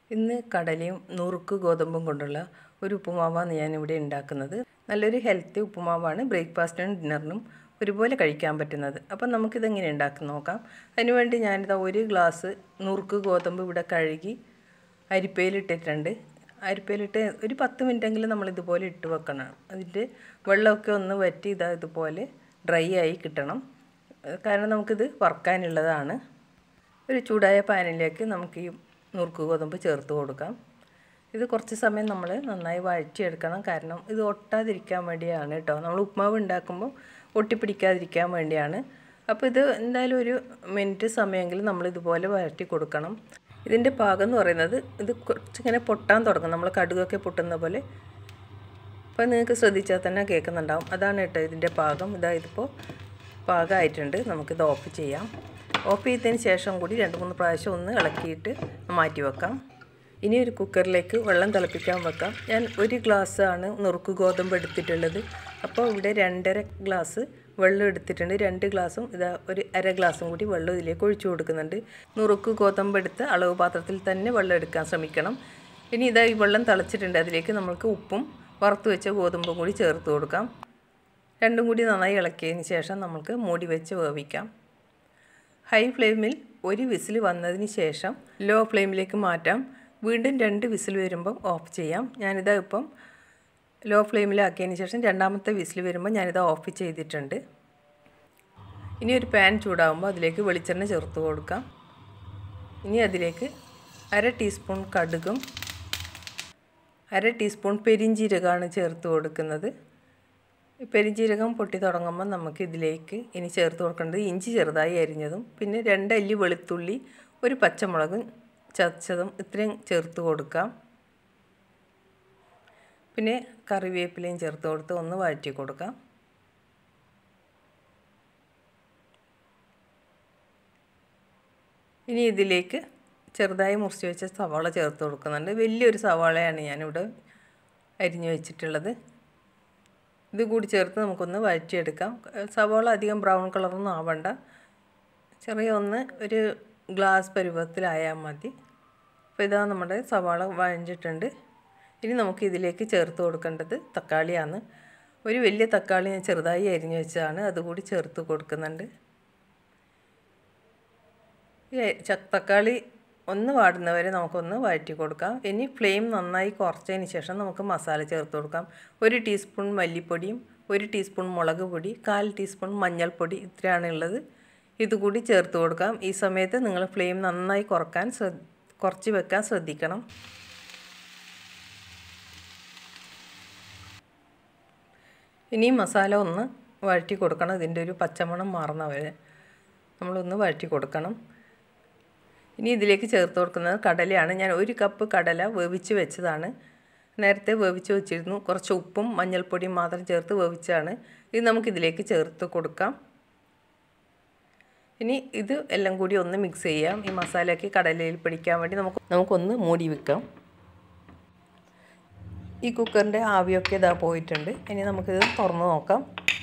ഇന്ന് കടലയും നുറുക്ക് ഗോതമ്പും കൊണ്ടുള്ള ഒരു ഉപ്പുമാവാണ് ഞാനിവിടെ ഉണ്ടാക്കുന്നത് നല്ലൊരു ഹെൽത്തി ഉപ്പുമാവാണ് ബ്രേക്ക്ഫാസ്റ്റിനും ഡിന്നറിനും ഒരുപോലെ കഴിക്കാൻ പറ്റുന്നത് അപ്പം നമുക്കിതെങ്ങനെ ഉണ്ടാക്കി നോക്കാം അതിനുവേണ്ടി ഞാനിതാ ഒരു ഗ്ലാസ് നുറുക്ക് ഗോതമ്പ് ഇവിടെ കഴുകി അരിപ്പയിലിട്ടിട്ടുണ്ട് അരിപ്പയിലിട്ട് ഒരു പത്ത് മിനിറ്റെങ്കിലും നമ്മൾ ഇതുപോലെ ഇട്ട് വെക്കണം അതിൻ്റെ വെള്ളമൊക്കെ ഒന്ന് വറ്റി ഇതാ ഇതുപോലെ ഡ്രൈ ആയി കിട്ടണം കാരണം നമുക്കിത് വറുക്കാനുള്ളതാണ് ഒരു ചൂടായ പാനിലേക്ക് നമുക്ക് ഈ നുറുക്ക് ഗോതമ്പ് ചേർത്ത് കൊടുക്കാം ഇത് കുറച്ച് സമയം നമ്മൾ നന്നായി വഴറ്റിയെടുക്കണം കാരണം ഇത് ഒട്ടാതിരിക്കാൻ വേണ്ടിയാണ് കേട്ടോ നമ്മൾ ഉപ്മാവ് ഉണ്ടാക്കുമ്പോൾ ഒട്ടിപ്പിടിക്കാതിരിക്കാൻ വേണ്ടിയാണ് അപ്പോൾ ഇത് എന്തായാലും ഒരു മിനിറ്റ് സമയമെങ്കിലും നമ്മൾ ഇതുപോലെ വഴറ്റി കൊടുക്കണം ഇതിൻ്റെ പാകം എന്ന് പറയുന്നത് ഇത് കുറച്ചിങ്ങനെ പൊട്ടാൻ തുടങ്ങും നമ്മൾ കടുകൊക്കെ പൊട്ടുന്ന പോലെ അപ്പോൾ നിങ്ങൾക്ക് ശ്രദ്ധിച്ചാൽ തന്നെ കേൾക്കുന്നുണ്ടാവും അതാണ് കേട്ടോ ഇതിൻ്റെ പാകം ഇതാ ഇതിപ്പോൾ പാകമായിട്ടുണ്ട് നമുക്കിത് ഓഫ് ചെയ്യാം ഓഫ് ചെയ്തതിന് ശേഷം കൂടി രണ്ട് മൂന്ന് പ്രാവശ്യം ഒന്ന് ഇളക്കിയിട്ട് മാറ്റി വെക്കാം ഇനി ഒരു കുക്കറിലേക്ക് വെള്ളം തിളപ്പിക്കാൻ വെക്കാം ഞാൻ ഒരു ഗ്ലാസ്സാണ് നുറുക്ക് ഗോതമ്പ് എടുത്തിട്ടുള്ളത് അപ്പോൾ ഇവിടെ രണ്ടര ഗ്ലാസ് വെള്ളം എടുത്തിട്ടുണ്ട് രണ്ട് ഗ്ലാസും ഇതാ ഒരു അര ഗ്ലാസും കൂടി വെള്ളം ഇതിലേക്ക് ഒഴിച്ചു കൊടുക്കുന്നുണ്ട് നുറുക്ക് ഗോതമ്പ് എടുത്ത് അളവ് പാത്രത്തിൽ തന്നെ വെള്ളം എടുക്കാൻ ശ്രമിക്കണം ഇനി ഇതാ ഈ വെള്ളം തിളച്ചിട്ടുണ്ട് അതിലേക്ക് നമുക്ക് ഉപ്പും വറുത്ത് വെച്ച ഗോതമ്പും കൂടി ചേർത്ത് കൊടുക്കാം രണ്ടും കൂടി നന്നായി ഇളക്കിയതിന് ശേഷം നമുക്ക് മൂടി വെച്ച് വേവിക്കാം ഹൈ ഫ്ലെയിമിൽ ഒരു വിസിൽ വന്നതിന് ശേഷം ലോ ഫ്ലെയിമിലേക്ക് മാറ്റാം വീണ്ടും രണ്ട് വിസിൽ വരുമ്പം ഓഫ് ചെയ്യാം ഞാനിതാ ഇപ്പം ലോ ഫ്ലെയിമിലാക്കിയതിന് ശേഷം രണ്ടാമത്തെ വിസിൽ വരുമ്പോൾ ഞാനിത് ഓഫ് ചെയ്തിട്ടുണ്ട് ഇനി ഒരു പാൻ ചൂടാകുമ്പോൾ അതിലേക്ക് വെളിച്ചെണ്ണ ചേർത്ത് കൊടുക്കാം ഇനി അതിലേക്ക് അര ടീസ്പൂൺ കടുകും അര ടീസ്പൂൺ പെരിഞ്ചീരകമാണ് ചേർത്ത് കൊടുക്കുന്നത് പെരിഞ്ചീരകം പൊട്ടി തുടങ്ങുമ്പോൾ നമുക്ക് ഇതിലേക്ക് ഇനി ചേർത്ത് കൊടുക്കേണ്ടത് ഇഞ്ചി ചെറുതായി അരിഞ്ഞതും പിന്നെ രണ്ടല്ലി വെളുത്തുള്ളി ഒരു പച്ചമുളകും ചതച്ചതും ഇത്രയും ചേർത്ത് കൊടുക്കാം പിന്നെ കറിവേപ്പിലയും ചേർത്ത് കൊടുത്ത് ഒന്ന് വഴറ്റി കൊടുക്കാം ഇനി ഇതിലേക്ക് ചെറുതായി മുറിച്ച് വെച്ച സവാള ചേർത്ത് കൊടുക്കുന്നുണ്ട് വലിയൊരു സവാളയാണ് ഞാനിവിടെ അരിഞ്ഞു വെച്ചിട്ടുള്ളത് ഇത് കൂടി ചേർത്ത് നമുക്കൊന്ന് വഴറ്റിയെടുക്കാം സവാള അധികം ബ്രൗൺ കളറൊന്നും ആവണ്ട ചെറിയ ഒന്ന് ഒരു ഗ്ലാസ് പരുവത്തിലായാൽ മതി അപ്പോൾ ഇതാ നമ്മുടെ സവാള വഴഞ്ഞിട്ടുണ്ട് ഇനി നമുക്ക് ഇതിലേക്ക് ചേർത്ത് കൊടുക്കേണ്ടത് തക്കാളിയാണ് ഒരു വലിയ തക്കാളി ഞാൻ ചെറുതായി അരിഞ്ഞു വെച്ചതാണ് അതുകൂടി ചേർത്ത് കൊടുക്കുന്നുണ്ട് തക്കാളി ഒന്ന് വാടുന്നവരെ നമുക്കൊന്ന് വഴറ്റി കൊടുക്കാം ഇനി ഫ്ലെയിം നന്നായി കുറച്ചതിന് ശേഷം നമുക്ക് മസാല ചേർത്ത് കൊടുക്കാം ഒരു ടീസ്പൂൺ മല്ലിപ്പൊടിയും ഒരു ടീസ്പൂൺ മുളക് പൊടി കാൽ ടീസ്പൂൺ മഞ്ഞൾപ്പൊടി ഇത്രയാണ് ഉള്ളത് ഇതുകൂടി ചേർത്ത് കൊടുക്കാം ഈ സമയത്ത് നിങ്ങൾ ഫ്ലെയിം നന്നായി കുറക്കാൻ ശ്രദ്ധ കുറച്ച് വെക്കാൻ ശ്രദ്ധിക്കണം ഇനി മസാല ഒന്ന് വഴറ്റി കൊടുക്കണം ഇതിൻ്റെ ഒരു പച്ചമണം മാറുന്നവരെ നമ്മളൊന്ന് വഴറ്റി കൊടുക്കണം ഇനി ഇതിലേക്ക് ചേർത്ത് കൊടുക്കുന്നത് കടലയാണ് ഞാൻ ഒരു കപ്പ് കടല വേവിച്ച് വെച്ചതാണ് നേരത്തെ വേവിച്ച് വെച്ചിരുന്നു കുറച്ച് ഉപ്പും മഞ്ഞൾപ്പൊടിയും മാത്രം ചേർത്ത് വേവിച്ചാണ് ഇത് നമുക്കിതിലേക്ക് ചേർത്ത് കൊടുക്കാം ഇനി ഇത് എല്ലാം കൂടി ഒന്ന് മിക്സ് ചെയ്യാം ഈ മസാലയൊക്കെ കടലയിൽ പിടിക്കാൻ വേണ്ടി നമുക്ക് നമുക്കൊന്ന് മൂടി വെക്കാം ഈ കുക്കറിൻ്റെ ആവിയൊക്കെ ഇതാ പോയിട്ടുണ്ട് ഇനി നമുക്കിത് തുറന്ന് നോക്കാം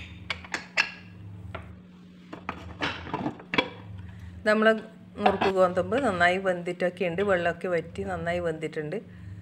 നമ്മൾ നുറുക്ക് ഗോതമ്പ് നന്നായി വെന്തിട്ടൊക്കെ ഉണ്ട് വെള്ളമൊക്കെ വറ്റി നന്നായി വെന്തിട്ടുണ്ട്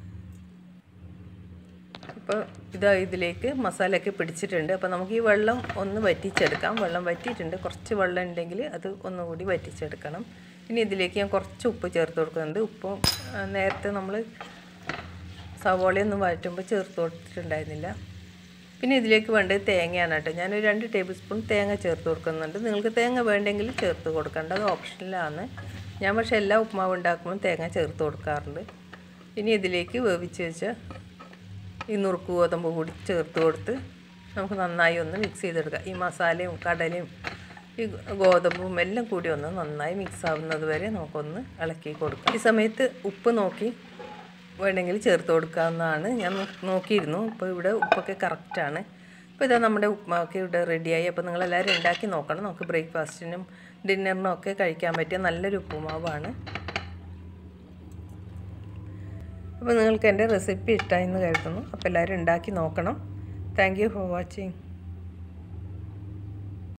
അപ്പോൾ ഇതാ ഇതിലേക്ക് മസാലയൊക്കെ പിടിച്ചിട്ടുണ്ട് അപ്പോൾ നമുക്ക് ഈ വെള്ളം ഒന്ന് വറ്റിച്ചെടുക്കാം വെള്ളം വറ്റിയിട്ടുണ്ട് കുറച്ച് വെള്ളം ഉണ്ടെങ്കിൽ അത് ഒന്നുകൂടി വറ്റിച്ചെടുക്കണം ഇനി ഇതിലേക്ക് ഞാൻ കുറച്ച് ഉപ്പ് ചേർത്ത് കൊടുക്കുന്നുണ്ട് ഉപ്പും നേരത്തെ നമ്മൾ സവോളയൊന്നും വഴറ്റുമ്പോൾ ചേർത്ത് കൊടുത്തിട്ടുണ്ടായിരുന്നില്ല പിന്നെ ഇതിലേക്ക് വേണ്ടത് തേങ്ങയാണ് കേട്ടോ ഞാനൊരു രണ്ട് ടേബിൾ സ്പൂൺ തേങ്ങ ചേർത്ത് കൊടുക്കുന്നുണ്ട് നിങ്ങൾക്ക് തേങ്ങ വേണ്ടെങ്കിൽ ചേർത്ത് കൊടുക്കേണ്ട അത് ഓപ്ഷനിലാണ് ഞാൻ പക്ഷേ എല്ലാ ഉപ്മാവ് ഉണ്ടാക്കുമ്പോൾ തേങ്ങ ചേർത്ത് കൊടുക്കാറുണ്ട് ഇനി ഇതിലേക്ക് വേവിച്ച് വെച്ച ഈ നുറുക്ക് ഗോതമ്പ് കൂടി ചേർത്ത് കൊടുത്ത് നമുക്ക് നന്നായി ഒന്ന് മിക്സ് ചെയ്തെടുക്കാം ഈ മസാലയും കടലയും ഈ ഗോതമ്പും എല്ലാം കൂടി ഒന്ന് നന്നായി മിക്സ് ആവുന്നത് വരെ നമുക്കൊന്ന് ഇളക്കി കൊടുക്കാം ഈ സമയത്ത് ഉപ്പ് നോക്കി വേണമെങ്കിൽ ചേർത്ത് കൊടുക്കാവുന്നതാണ് ഞാൻ നോക്കിയിരുന്നു ഇപ്പോൾ ഇവിടെ ഉപ്പൊക്കെ കറക്റ്റാണ് അപ്പോൾ ഇതാ നമ്മുടെ ഉപ്മാവൊക്കെ ഇവിടെ റെഡിയായി അപ്പോൾ നിങ്ങളെല്ലാവരും ഉണ്ടാക്കി നോക്കണം നമുക്ക് ബ്രേക്ക്ഫാസ്റ്റിനും ഡിന്നറിനും ഒക്കെ കഴിക്കാൻ പറ്റിയ നല്ലൊരു ഉപ്പുമാവാണ് അപ്പോൾ നിങ്ങൾക്ക് എൻ്റെ റെസിപ്പി ഇഷ്ടമായി എന്ന് കരുതുന്നു അപ്പോൾ എല്ലാവരും ഉണ്ടാക്കി നോക്കണം താങ്ക് യു ഫോർ വാച്ചിങ്